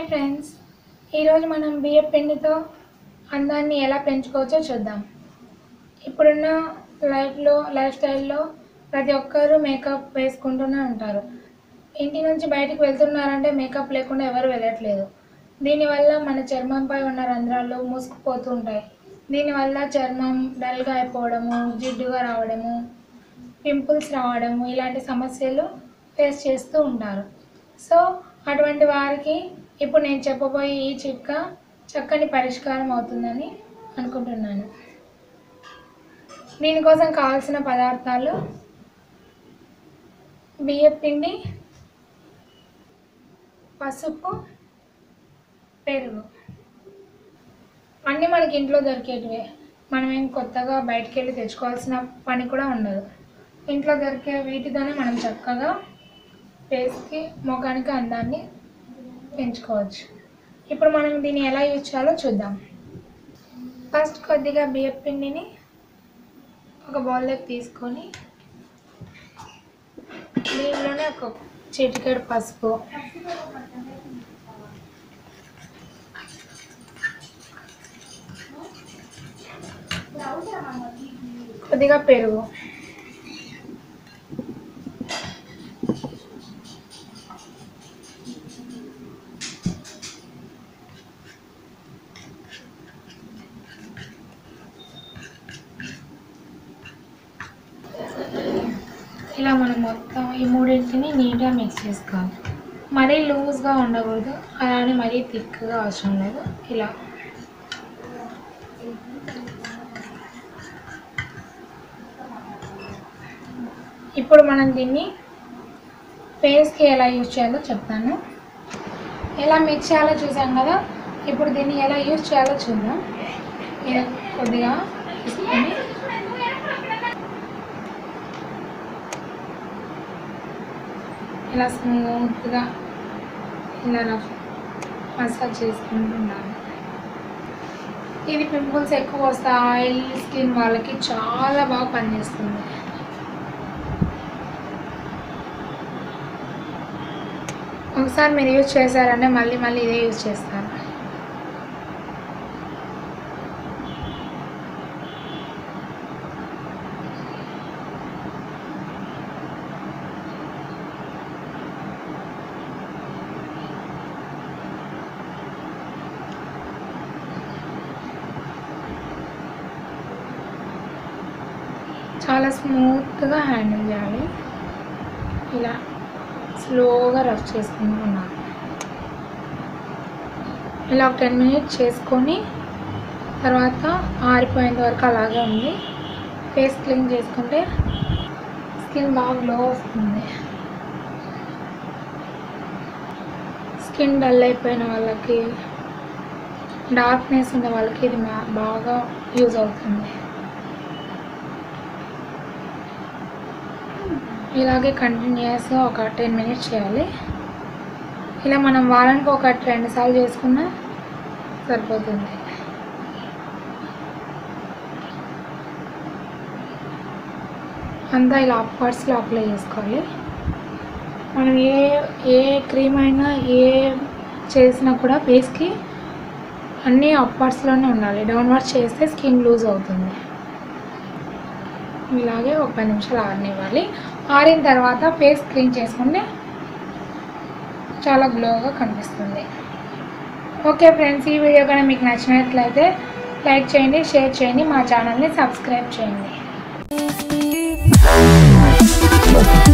friends ఈరోజు మనం బియ్యం పిండితో అందాన్ని ఎలా పెంచుకోవచ్చో చూద్దాం ఇప్పుడున్న లైఫ్లో లైఫ్ స్టైల్లో ప్రతి ఒక్కరూ మేకప్ వేసుకుంటూనే ఉంటారు ఇంటి నుంచి బయటికి వెళ్తున్నారంటే మేకప్ లేకుండా ఎవరు వెళ్ళట్లేదు దీనివల్ల మన చర్మంపై ఉన్న రంధ్రాలు మూసుకుపోతూ ఉంటాయి దీనివల్ల చర్మం డల్గా అయిపోవడము జిడ్డుగా రావడము పింపుల్స్ రావడము ఇలాంటి సమస్యలు ఫేస్ చేస్తూ ఉంటారు సో అటువంటి వారికి ఇప్పుడు నేను చెప్పబోయే ఈ చిట్కా చక్కని పరిష్కారం అవుతుందని అనుకుంటున్నాను దీనికోసం కావాల్సిన పదార్థాలు బియ్యం పిండి పసుపు పెరుగు అన్నీ మనకి ఇంట్లో దొరికేటివే మనం ఏం కొత్తగా బయటికి వెళ్ళి తెచ్చుకోవాల్సిన పని కూడా ఉండదు ఇంట్లో దొరికే వీటితోనే మనం చక్కగా ఫేస్కి ముఖానికి అందాన్ని పెంచుకోవచ్చు ఇప్పుడు మనం దీన్ని ఎలా యూజ్ చేయాలో చూద్దాం ఫస్ట్ కొద్దిగా బియ్యం పిండిని ఒక బౌల్లోకి తీసుకొని దీనిలోనే ఒక చిటికెడు పసుపు కొద్దిగా పెరుగు ఇలా మనం మొత్తం ఈ మూడింటిని నీట్గా మిక్స్ చేసుకోవాలి మరీ లూజ్గా ఉండకూడదు అలానే మరీ థిక్గా అవసరం లేదు ఇలా ఇప్పుడు మనం దీన్ని ఫేస్కి ఎలా యూజ్ చేయాలో చెప్తాను ఎలా మిక్స్ చేయాలో చూసాం కదా ఇప్పుడు దీన్ని ఎలా యూజ్ చేయాలో చూద్దాం ఇది కొద్దిగా తీసుకొని ఇలా స్మూత్గా ఇలా రఫ్ మసాజ్ చేసుకుంటున్నాను ఇది పింపుల్స్ ఎక్కువ వస్తాయి ఆయిల్ స్కిన్ వాళ్ళకి చాలా బాగా పనిచేస్తుంది ఒకసారి మీరు యూజ్ చేశారంటే మళ్ళీ మళ్ళీ ఇదే యూజ్ చేస్తారు చాలా స్మూత్గా హ్యాండిల్ చేయాలి ఇలా స్లోగా రఫ్ చేసుకుంటున్నాను ఇలా ఒక టెన్ మినిట్స్ చేసుకొని తర్వాత ఆరిపోయేంత వరకు అలాగే ఉంది ఫేస్ క్లీన్ చేసుకుంటే స్కిన్ బాగా గ్లో వస్తుంది స్కిన్ డల్ అయిపోయిన వాళ్ళకి డార్క్నెస్ ఉన్న వాళ్ళకి ఇది మా- బాగా యూజ్ అవుతుంది ఇలాగే కంటిన్యూస్గా ఒక టెన్ మినిట్స్ చేయాలి ఇలా మనం వారానికి ఒక రెండు సార్లు చేసుకున్నా సరిపోతుంది అంతా ఇలా అప్వర్డ్స్లో అప్లై చేసుకోవాలి మనం ఏ ఏ క్రీమ్ అయినా ఏ చేసినా కూడా ఫేస్కి అన్నీ అప్వర్డ్స్లోనే ఉండాలి డౌన్వర్డ్స్ చేస్తే స్కిన్ లూజ్ అవుతుంది ఇలాగే ఒక పది నిమిషాలు ఆరనివ్వాలి ఆరిన తర్వాత ఫేస్ క్లీన్ చేసుకుంటే చాలా గ్లోగా కనిపిస్తుంది ఓకే ఫ్రెండ్స్ ఈ వీడియో కనుక మీకు నచ్చినట్లయితే లైక్ చేయండి షేర్ చేయండి మా ఛానల్ని సబ్స్క్రైబ్ చేయండి